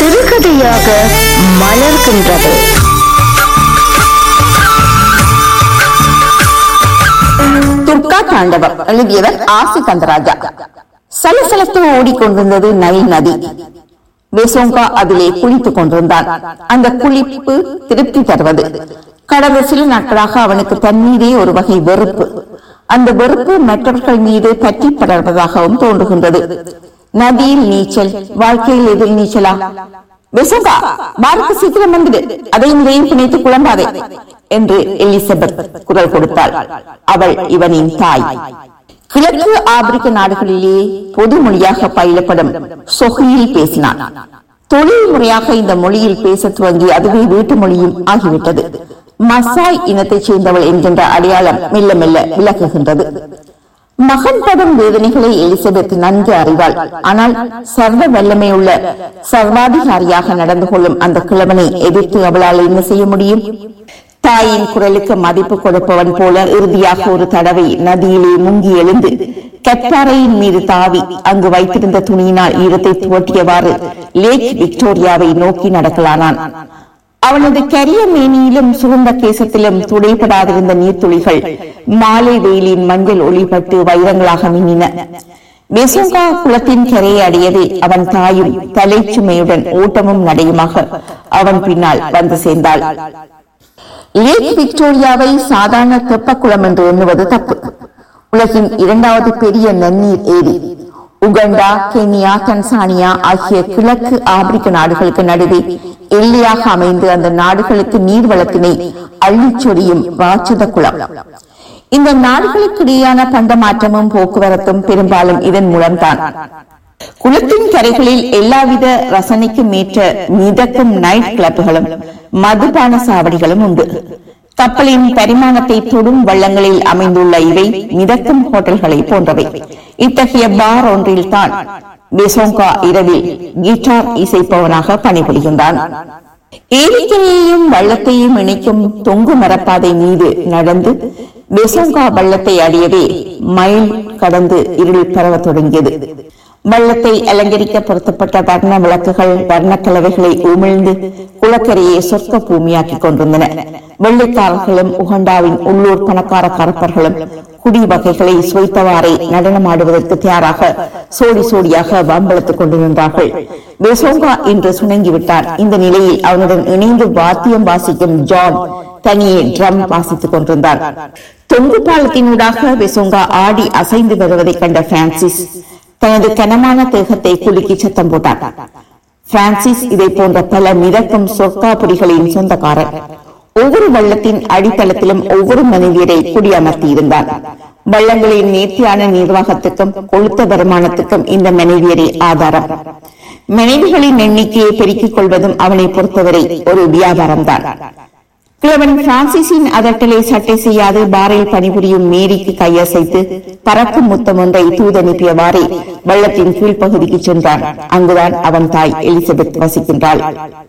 சிறுகதையாக மலர்கின்றது துர்கா தாண்டவம் எழுதியவர் ஆசி கந்தராஜா சலசலத்து ஓடிக்கொண்டிருந்தது நைல் நதி வெசோங்கா அதிலே குளித்துக் கொண்டிருந்தான் அந்த குளிப்பு திருப்தி தருவது கடந்த சில நாட்களாக அவனுக்கு தண்ணீரே ஒரு வகை வெறுப்பு அந்த வெறுப்பு மற்றவர்கள் மீது பற்றி படர்வதாகவும் தோன்றுகின்றது நதியில் நீச்சல் வாழ்க்கையில் எதிர் நீச்சலா வெசோங்கா பாருக்கு சீக்கிரம் வந்துடு அதையும் இதையும் பிணைத்து குழம்பாதே என்று எலிசபெத் குரல் கொடுத்தாள் அவள் இவனின் தாய் கிழக்கு ஆப்பிரிக்க நாடுகளிலே பொது மொழியாக பயிலப்படும் சொஹியில் பேசினான் தொழில் முறையாக இந்த மொழியில் பேச துவங்கி அதுவே வீட்டு மொழியும் ஆகிவிட்டது மசாய் இனத்தைச் சேர்ந்தவள் என்கின்ற அடையாளம் மெல்ல மெல்ல விலகுகின்றது மகன் படும் வேதனைகளை எலிசபெத் நன்கு அறிவாள் ஆனால் சர்வ வல்லமையுள்ள சர்வாதிகாரியாக நடந்து கொள்ளும் அந்த கிழவனை எதிர்த்து அவளால் என்ன செய்ய முடியும் தாயின் குரலுக்கு மதிப்பு கொடுப்பவன் போல இறுதியாக ஒரு தடவை நதியிலே முங்கி எழுந்து கற்பாறையின் மீது தாவி அங்கு வைத்திருந்த துணியினால் ஈரத்தை துவட்டியவாறு லேக் விக்டோரியாவை நோக்கி நடக்கலானான் அவனது கரிய மேனியிலும் சுகந்த கேசத்திலும் துடைப்படாதிருந்த நீர்த்துளிகள் மாலை வெயிலின் மஞ்சள் ஒளிபட்டு வைரங்களாக மின்னின வெசுங்கா குளத்தின் கரையை அடையவே அவன் தாயும் தலைச்சுமையுடன் ஓட்டமும் நடையுமாக அவன் பின்னால் வந்து சேர்ந்தாள் லேக் விக்டோரியாவை சாதாரண தெப்பக்குளம் என்று எண்ணுவது தப்பு உலகின் இரண்டாவது பெரிய நன்னீர் ஏரி உகண்டா கென்யா தன்சானியா ஆகிய கிழக்கு ஆப்பிரிக்க நாடுகளுக்கு நடுவே எல்லையாக அமைந்து அந்த நாடுகளுக்கு நீர்வளத்தினை அள்ளிச் சொரியும் ராட்சத குளம் இந்த நாடுகளுக்கிடையான பண்டமாற்றமும் போக்குவரத்தும் பெரும்பாலும் இதன் மூலம்தான் குளத்தின் கரைகளில் எல்லாவித ரசனைக்கும் ஏற்ற மிதக்கும் நைட் கிளப்புகளும் மதுபான சாவடிகளும் உண்டு கப்பலின் பரிமாணத்தை தொடும் வள்ளங்களில் அமைந்துள்ள இவை மிதக்கும் ஹோட்டல்களை போன்றவை இத்தகைய பார் ஒன்றில் தான் பெசோங்கா இரவில் கிட்டார் இசைப்பவனாக பணிபுரிகின்றான் ஏரிக்கரையையும் வள்ளத்தையும் இணைக்கும் தொங்கு மரப்பாதை மீது நடந்து பெசோங்கா வள்ளத்தை அடையவே மைல் கடந்து இருள் பரவத் தொடங்கியது வள்ளத்தை அலங்கரிக்க பொருத்தப்பட்ட வர்ண விளக்குகள் வர்ண கலவைகளை உமிழ்ந்து குளக்கரையை சொர்க்க பூமியாக்கிக் கொண்டிருந்தன வெள்ளைக்காரர்களும் உகண்டாவின் உள்ளூர் பணக்கார கருப்பர்களும் குடி வகைகளை சுவைத்தவாறே நடனமாடுவதற்கு தயாராக சோடி சோடியாக வம்பளத்துக் கொண்டு நின்றார்கள் பெசோங்கா இன்று சுணங்கிவிட்டார் இந்த நிலையில் அவனுடன் இணைந்து வாத்தியம் வாசிக்கும் ஜான் தனியே ட்ரம் வாசித்துக் கொண்டிருந்தார் தொங்கு பாலத்தினூடாக பெசோங்கா ஆடி அசைந்து வருவதை கண்ட பிரான்சிஸ் தனது கனமான தேகத்தை குலுக்கி சத்தம் போட்டார் பிரான்சிஸ் இதை போன்ற பல மிதக்கும் சொற்காப்புரிகளின் சொந்தக்காரர் ஒவ்வொரு வள்ளத்தின் அடித்தளத்திலும் ஒவ்வொரு மனைவியரை குடியமர்த்தி இருந்தார் வள்ளங்களின் நேர்த்தியான நிர்வாகத்துக்கும் கொளுத்த வருமானத்துக்கும் இந்த மனைவியரே ஆதாரம் மனைவிகளின் எண்ணிக்கையை பெருக்கிக் கொள்வதும் அவனை பொறுத்தவரை ஒரு வியாபாரம்தான் கிழவன் பிரான்சிஸின் அதட்டலை சட்டை செய்யாது பாரில் பணிபுரியும் மேரிக்கு கையசைத்து பறக்கும் முத்தம் ஒன்றை தூதனுப்பியவாறே வள்ளத்தின் கீழ்ப்பகுதிக்கு சென்றான் அங்குதான் அவன் தாய் எலிசபெத் வசிக்கின்றாள்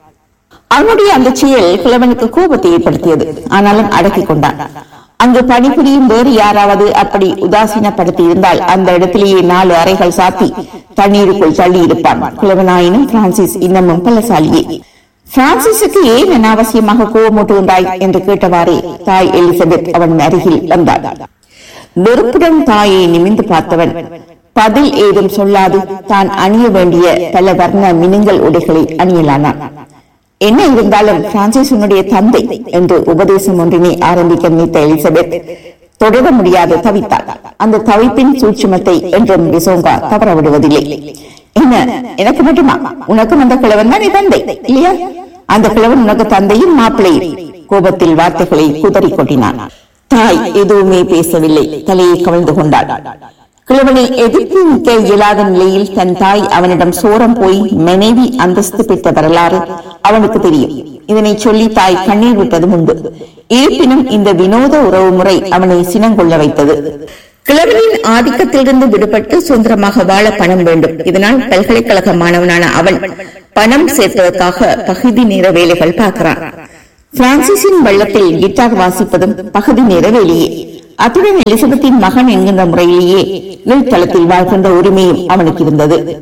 அவனுடைய அந்த செயல் கிழவனுக்கு கோபத்தை ஏற்படுத்தியது ஆனாலும் அடக்கிக் கொண்டான் அங்கு பணிபுரியும் வேறு யாராவது அப்படி உதாசீனப்படுத்தி இருந்தால் அந்த இடத்திலேயே நாலு அறைகள் சாத்தி தண்ணீருக்குள் தள்ளி இருப்பான் கிழவனாயினும் பிரான்சிஸ் இன்னமும் பலசாலியே பிரான்சிஸுக்கு ஏன் அனாவசியமாக கோபமூட்டுகின்றாய் என்று கேட்டவாறே தாய் எலிசபெத் அவன் அருகில் வந்தாள் வெறுப்புடன் தாயை நிமிந்து பார்த்தவன் பதில் ஏதும் சொல்லாது தான் அணிய வேண்டிய பல வர்ண மினுங்கல் உடைகளை அணியலானான் என்ன இருந்தாலும் பிரான்சிஸ் உன்னுடைய தந்தை என்று உபதேசம் ஒன்றினை ஆரம்பிக்க நினைத்த எலிசபெத் தொடர முடியாது தவித்தாள் அந்த தவிப்பின் சூட்சுமத்தை என்றும் விசோங்கா தவற விடுவதில்லை என்ன எனக்கு மட்டுமா உனக்கும் அந்த கிழவன் தான் தந்தை இல்லையா அந்த கிழவன் உனக்கு தந்தையும் மாப்பிள்ளையும் கோபத்தில் வார்த்தைகளை குதறி கொட்டினான் தாய் எதுவுமே பேசவில்லை தலையை கவிழ்ந்து கொண்டாள் கிழவனை எதிர்த்து நிற்க இயலாத நிலையில் தன் தாய் அவனிடம் சோரம் போய் மனைவி அந்தஸ்து பெற்ற வரலாறு அவனுக்கு தெரியும் இதனை சொல்லி தாய் கண்ணீர் விட்டதும் உண்டு இருப்பினும் இந்த வினோத உறவு முறை அவனை சினங்கொள்ள வைத்தது கிழவனின் ஆதிக்கத்திலிருந்து விடுபட்டு சுதந்திரமாக வாழ பணம் வேண்டும் இதனால் பல்கலைக்கழக மாணவனான அவன் பணம் சேர்ப்பதற்காக பகுதி நேர வேலைகள் பார்க்கிறான் பிரான்சிஸின் வள்ளத்தில் கிட்டார் வாசிப்பதும் பகுதி நேர வேலையே அத்துடன் எலிசபெத்தின் மகன் என்கின்ற முறையிலேயே கீழ்த்தளத்தில் வாழ்கின்ற உரிமையும் அவனுக்கு இருந்தது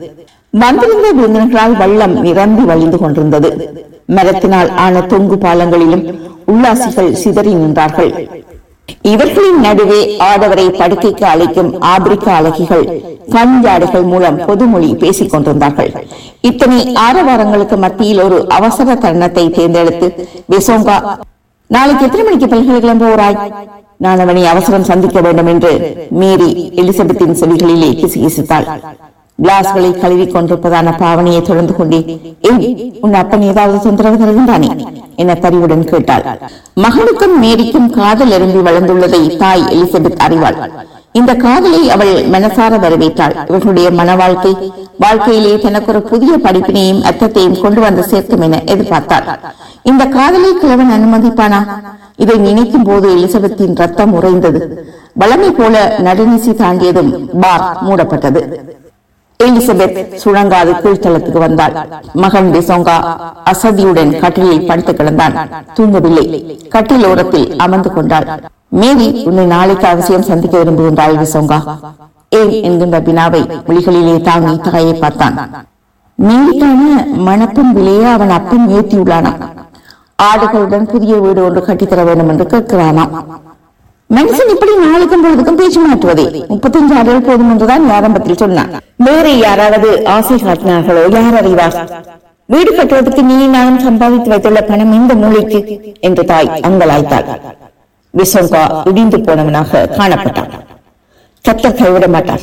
வந்திருந்த விருந்தினர்களால் வெள்ளம் நிரம்பி வழிந்து கொண்டிருந்தது மரத்தினால் ஆன தொங்கு பாலங்களிலும் உல்லாசிகள் சிதறி நின்றார்கள் இவர்களின் நடுவே ஆடவரை படுக்கைக்கு அழைக்கும் ஆப்பிரிக்க அழகிகள் கஞ்சாடுகள் மூலம் பொதுமொழி பேசிக் கொண்டிருந்தார்கள் இத்தனை ஆரவாரங்களுக்கு மத்தியில் ஒரு அவசர தருணத்தை தேர்ந்தெடுத்து பெசோங்கா நாளைக்கு எத்தனை மணிக்கு பல்கலைக்கழகம் போகிறாய் நான் அவனை அவசரம் சந்திக்க வேண்டும் என்று மேரி எலிசபெத்தின் செவிகளிலே கிசுகிசுத்தாள் கிளாஸ்களை கழுவி கொண்டிருப்பதான பாவனையை தொடர்ந்து கொண்டே ஏன் உன் அப்பன் ஏதாவது தொந்தரவு தருகின்றானே என பரிவுடன் கேட்டாள் மகனுக்கும் மேரிக்கும் காதல் எறும்பி வளர்ந்துள்ளதை தாய் எலிசபெத் அறிவாள் இந்த காதலை அவள் மனசார வரவேற்றாள் இவர்களுடைய மன வாழ்க்கை வாழ்க்கையிலே தனக்கு ஒரு புதிய படிப்பினையும் அர்த்தத்தையும் கொண்டு வந்து சேர்க்கும் என எதிர்பார்த்தாள் இந்த காதலை கிழவன் அனுமதிப்பானா இதை நினைக்கும் போது எலிசபெத்தின் ரத்தம் உறைந்தது வளமை போல நடுநிசி தாண்டியதும் பார் மூடப்பட்டது எலிசபெத் சுழங்காது கீழ்த்தளத்துக்கு வந்தாள் மகன் டிசோங்கா அசதியுடன் கட்டிலில் படுத்து கிடந்தான் தூங்கவில்லை கட்டில் ஓரத்தில் அமர்ந்து கொண்டாள் மேரி உன்னை நாளைக்கு அவசியம் சந்திக்க விரும்புகின்றாள் டிசோங்கா ஏன் என்கின்ற வினாவை விழிகளிலே தாங்கி தாயை பார்த்தான் மேரிக்கான மணப்பெண் விலையே அவன் அப்பன் ஏற்றியுள்ளானா ஆடுகளுடன் புதிய வீடு ஒன்று கட்டித்தர வேண்டும் என்று கேட்கிறானாம் மனுஷன் இப்படி நாளுக்கும் பொழுதுக்கும் பேச்சு மாற்றுவதே முப்பத்தஞ்சு ஆண்டுகள் போதும் என்றுதான் ஆரம்பத்தில் சொன்னான் வேறு யாராவது ஆசை காட்டினார்களோ யார் அறிவார் வீடு கட்டுவதற்கு நீ நானும் சம்பாதித்து வைத்துள்ள பணம் இந்த மூளைக்கு என்று தாய் அங்கலாய்த்தாள் விசங்கா இடிந்து போனவனாக காணப்பட்டான் கத்தர் கைவிட மாட்டார்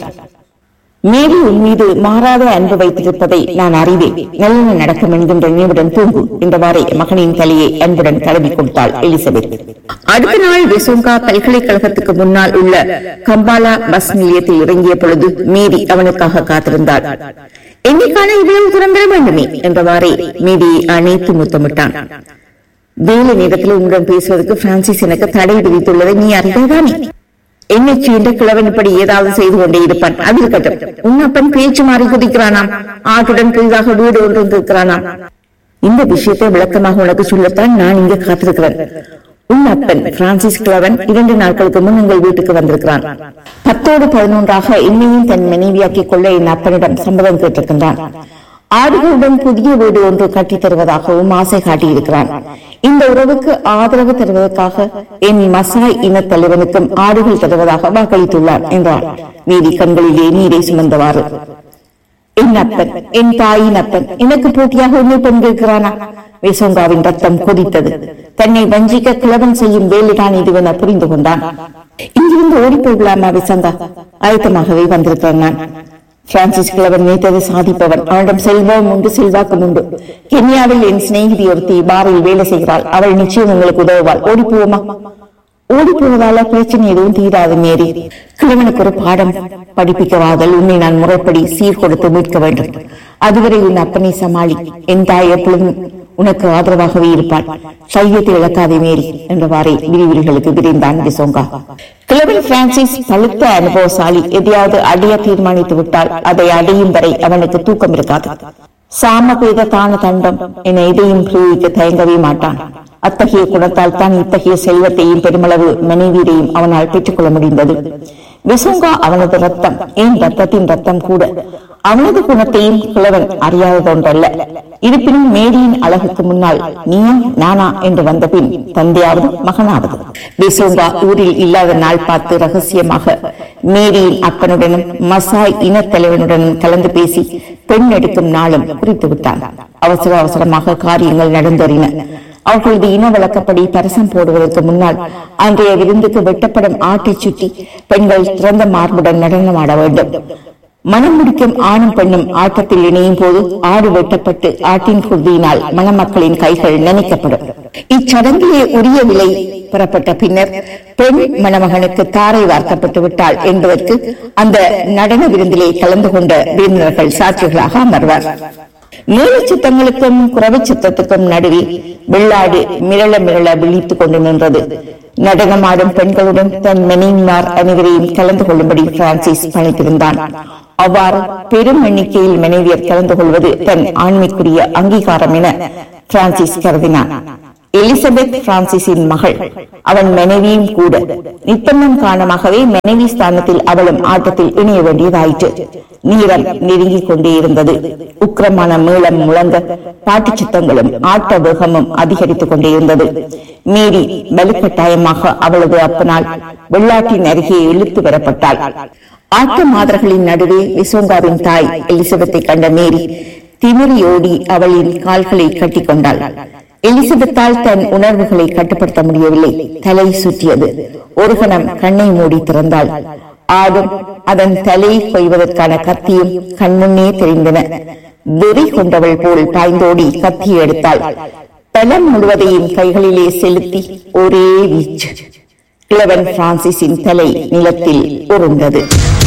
மேரி உன் மீது மாறாத அன்பு வைத்திருப்பதை நான் அறிவேன் நல்ல நடக்கும் என்கின்ற நினைவுடன் தூங்கு என்றவாறே மகனின் தலையை அன்புடன் தடவி கொடுத்தாள் எலிசபெத் அடுத்த நாள் விசோங்கா பல்கலைக்கழகத்துக்கு முன்னால் உள்ள கம்பாலா பஸ் நிலையத்தில் இறங்கிய பொழுது மேரி அவனுக்காக காத்திருந்தாள் என்னைக்கான இவ்வளவு தூரம் பெற வேண்டுமே என்றவாறே மேரியை அணைத்து முத்தமிட்டான் வேலை நேரத்தில் உன்னுடன் பேசுவதற்கு பிரான்சிஸ் எனக்கு தடை விதித்துள்ளதை நீ அறிந்தாதானே என்னை சீண்ட கிழவன் இப்படி ஏதாவது செய்து கொண்டே இருப்பான் அது இருக்கட்டும் உன்னப்பன் பேச்சு மாறி குதிக்கிறானாம் ஆட்டுடன் புதிதாக வீடு ஒன்று இருக்கிறானாம் இந்த விஷயத்தை விளக்கமாக உனக்கு சொல்லத்தான் நான் இங்க காத்திருக்கிறேன் உன் அப்பன் பிரான்சிஸ் கிழவன் இரண்டு நாட்களுக்கு முன் உங்கள் வீட்டுக்கு வந்திருக்கிறான் பத்தோடு பதினொன்றாக என்னையும் தன் மனைவியாக்கிக் கொள்ள என் அப்பனிடம் சம்மதம் கேட்டிருக்கின்றான் ஆடுகளுடன் புதிய வீடு ஒன்று கட்டித் தருவதாகவும் ஆசை காட்டியிருக்கிறான் இந்த உறவுக்கு ஆதரவு தருவதற்காக என் மசாய் இனத் தலைவனுக்கும் ஆடுகள் தருவதாக வாக்களித்துள்ளார் என்றார் நீதி கண்களிலே நீரை சுமந்தவாறு என் அப்பன் என் தாயின் அப்பன் எனக்கு போட்டியாக உண்மை பெண்கிறானா விசோங்காவின் ரத்தம் கொதித்தது தன்னை வஞ்சிக்க கிழவன் செய்யும் வேலைதான் இதுவென புரிந்து கொண்டான் இங்கிருந்து ஓடி போகலாமா விசங்கா ஆயத்தமாகவே வந்திருக்கிறேன் நான் பிரான்சிஸ் கிழவன் நினைத்தது சாதிப்பவன் அவனிடம் செல்வம் உண்டு செல்வாக்கும் உண்டு கென்யாவில் என் சிநேகிதி ஒருத்தி பாரில் வேலை செய்கிறாள் அவள் நிச்சயம் உங்களுக்கு உதவுவாள் ஓடி போவோமா ஓடி போவதால பிரச்சனை எதுவும் தீராது மேரி கிழவனுக்கு ஒரு பாடம் படிப்பிக்கவாதல் உன்னை நான் முறைப்படி சீர் கொடுத்து மீட்க வேண்டும் அதுவரை உன் அப்பனை சமாளி என் தாய் எப்பொழுதும் உனக்கு ஆதரவாகவே இருப்பாள் சையத்தை இழக்காதே மேரி என்றவாறே விரிவிரிகளுக்கு விரைந்தான் டிசோங்கா கிழவன் பிரான்சிஸ் பழுத்த அனுபவசாலி எதையாவது அடைய தீர்மானித்து விட்டால் அதை அடையும் வரை அவனுக்கு தூக்கம் இருக்காது சாமபேத தான தண்டம் என எதையும் பிரயோகிக்க தயங்கவே மாட்டான் அத்தகைய குணத்தால் தான் இத்தகைய செல்வத்தையும் பெருமளவு மனைவியரையும் அவனால் பெற்றுக்கொள்ள முடிந்தது விசுங்கா அவனது ரத்தம் ஏன் ரத்தத்தின் ரத்தம் கூட அவனது குணத்தையும் கிழவன் அறியாததொன்றல்ல இருப்பினும் மேரியின் அழகுக்கு முன்னால் நீயா நானா என்று வந்த பின் தந்தையாவது மகனாவது விசுங்கா ஊரில் இல்லாத நாள் பார்த்து ரகசியமாக மேரியின் அப்பனுடனும் மசாய் இனத்தலைவனுடனும் கலந்து பேசி பெண் எடுக்கும் நாளும் குறித்து விட்டான் அவசர அவசரமாக காரியங்கள் நடந்தேறின அவர்களது இன வழக்கப்படி பரசம் போடுவதற்கு முன்னால் அன்றைய விருந்துக்கு வெட்டப்படும் ஆட்டைச் சுற்றி பெண்கள் திறந்த மார்புடன் நடனமாட வேண்டும் மனம் முடிக்கும் ஆணும் பெண்ணும் ஆட்டத்தில் இணையும் போது ஆடு வெட்டப்பட்டு ஆட்டின் குருதியினால் மணமக்களின் கைகள் நினைக்கப்படும் இச்சடங்கிலே உரிய விலை பெறப்பட்ட பின்னர் பெண் மணமகனுக்கு தாரை வார்க்கப்பட்டு விட்டாள் என்பதற்கு அந்த நடன விருந்திலே கலந்து கொண்ட விருந்தினர்கள் சாட்சிகளாக அமர்வார் மேல சித்தங்களுக்கும் குறவை சித்தத்துக்கும் நடுவே வெள்ளாடு மிரள மிரள விழித்துக் கொண்டு நின்றது நடனமாடும் பெண்களுடன் தன் மனைவிமார் அனைவரையும் கலந்து கொள்ளும்படி பிரான்சிஸ் பணித்திருந்தான் அவ்வாறு பெரும் எண்ணிக்கையில் மனைவியர் கலந்து கொள்வது தன் ஆண்மைக்குரிய அங்கீகாரம் என பிரான்சிஸ் கருதினான் எலிசபெத் பிரான்சிஸின் மகள் அவன் மனைவியும் கூட நிர்பந்தம் காரணமாகவே மனைவி ஸ்தானத்தில் அவளும் ஆட்டத்தில் இணைய வேண்டியதாயிற்று நீரம் நெருங்கிக் கொண்டே இருந்தது உக்கிரமான மேளம் முழங்க பாட்டுச் சித்தங்களும் ஆட்ட வேகமும் அதிகரித்துக் கொண்டே இருந்தது மேரி வலுக்கட்டாயமாக அவளது அப்பனால் வெள்ளாட்டின் அருகே இழுத்து வரப்பட்டாள் ஆட்ட மாதர்களின் நடுவே விசோங்காவின் தாய் எலிசபெத்தை கண்ட மேரி திமிரி ஓடி அவளின் கால்களை கட்டிக்கொண்டாள் எலிசபெத்தால் தன் உணர்வுகளை கட்டுப்படுத்த முடியவில்லை தலை சுற்றியது ஒரு கணம் கண்ணை மூடி திறந்தாள் ஆடும் அதன் தலையை கொய்வதற்கான கத்தியும் கண்முன்னே தெரிந்தன வெறி கொண்டவள் போல் பாய்ந்தோடி கத்தியை எடுத்தாள் பலம் முழுவதையும் கைகளிலே செலுத்தி ஒரே வீச்சு இளவன் பிரான்சிஸின் தலை நிலத்தில் உருண்டது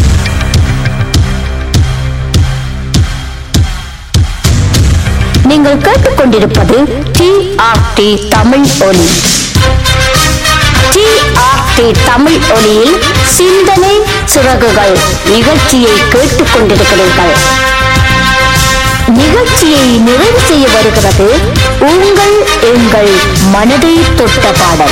நீங்கள் கேட்டுக்கொண்டிருப்பது டி ஆர் டி தமிழ் ஒலி டி ஆர் டி தமிழ் ஒலியில் சிந்தனை சிறகுகள் நிகழ்ச்சியை கேட்டுக்கொண்டிருக்கிறீர்கள் நிகழ்ச்சியை நிறைவு செய்ய வருகிறது உங்கள் எங்கள் மனதை தொட்ட பாடல்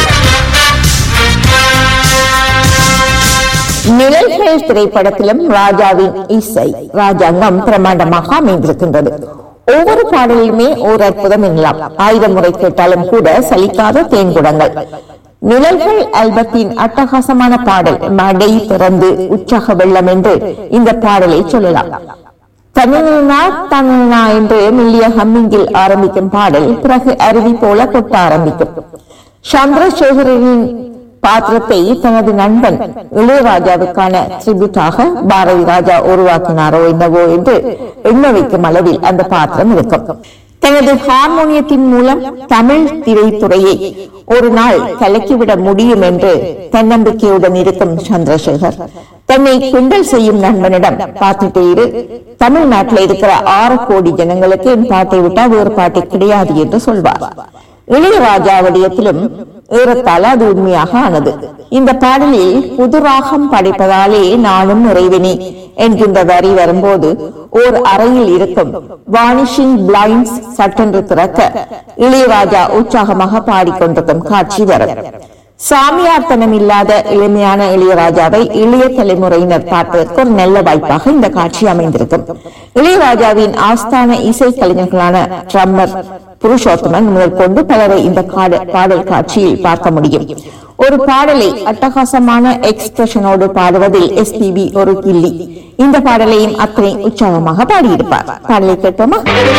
நிழல்கள் திரைப்படத்திலும் ராஜாவின் இசை ராஜாங்கம் பிரமாண்டமாக அமைந்திருக்கின்றது ஒவ்வொரு பாடலிலுமே ஓர் அற்புதம் எனலாம் ஆயிரம் முறை கேட்டாலும் கூட சலிக்காத தேன்குடங்கள் நிழல்கள் ஆல்பத்தின் அட்டகாசமான பாடல் மடை திறந்து உற்சாக வெள்ளம் என்று இந்த பாடலை சொல்லலாம் தன்னா தன்னா என்று மெல்லிய ஹம்மிங்கில் ஆரம்பிக்கும் பாடல் பிறகு அருவி போல கொட்ட ஆரம்பிக்கும் சந்திரசேகரனின் பாத்திரத்தை தனது நண்பன் இளையராஜாவுக்கான ட்ரிபியூட்டாக பாரதி ராஜா உருவாக்கினாரோ என்னவோ என்று எண்ண வைக்கும் அளவில் அந்த பாத்திரம் இருக்கும் தனது ஹார்மோனியத்தின் மூலம் தமிழ் திரைத்துறையை ஒரு நாள் கலக்கிவிட முடியும் என்று தன்னம்பிக்கையுடன் இருக்கும் சந்திரசேகர் தன்னை கிண்டல் செய்யும் நண்பனிடம் பார்த்துட்டே இரு தமிழ்நாட்டில் இருக்கிற ஆறு கோடி ஜனங்களுக்கு என் பாட்டை விட்டா வேறு பாட்டு கிடையாது என்று சொல்வார் இளையராஜா வடிவத்திலும் ஏறத்தாழ அது உண்மையாக ஆனது இந்த பாடலில் புது ராகம் படைப்பதாலே நானும் நிறைவினி என்கின்ற வரி வரும்போது ஓர் அறையில் இருக்கும் வானிஷிங் பிளைண்ட்ஸ் சட்டென்று திறக்க இளையராஜா உற்சாகமாக பாடிக்கொண்டிருக்கும் காட்சி வரும் சாமியார்த்தனம் இல்லாத இளமையான இளையராஜாவை இளைய தலைமுறையினர் பார்ப்பதற்கு ஒரு நல்ல வாய்ப்பாக இந்த காட்சி அமைந்திருக்கும் இளையராஜாவின் ஆஸ்தான இசை கலைஞர்களான ட்ரம்மர் புருஷோத்தமன் முதல் கொண்டு பலரை இந்த காட- பாடல் காட்சியில் பார்க்க முடியும் ஒரு பாடலை அட்டகாசமான எக்ஸ்பிரஷனோடு பாடுவதில் எஸ்பிபி ஒரு கிள்ளி இந்த பாடலையும் அத்தனை உற்சாகமாக பாடியிருப்பார் பாடலை கேட்போமா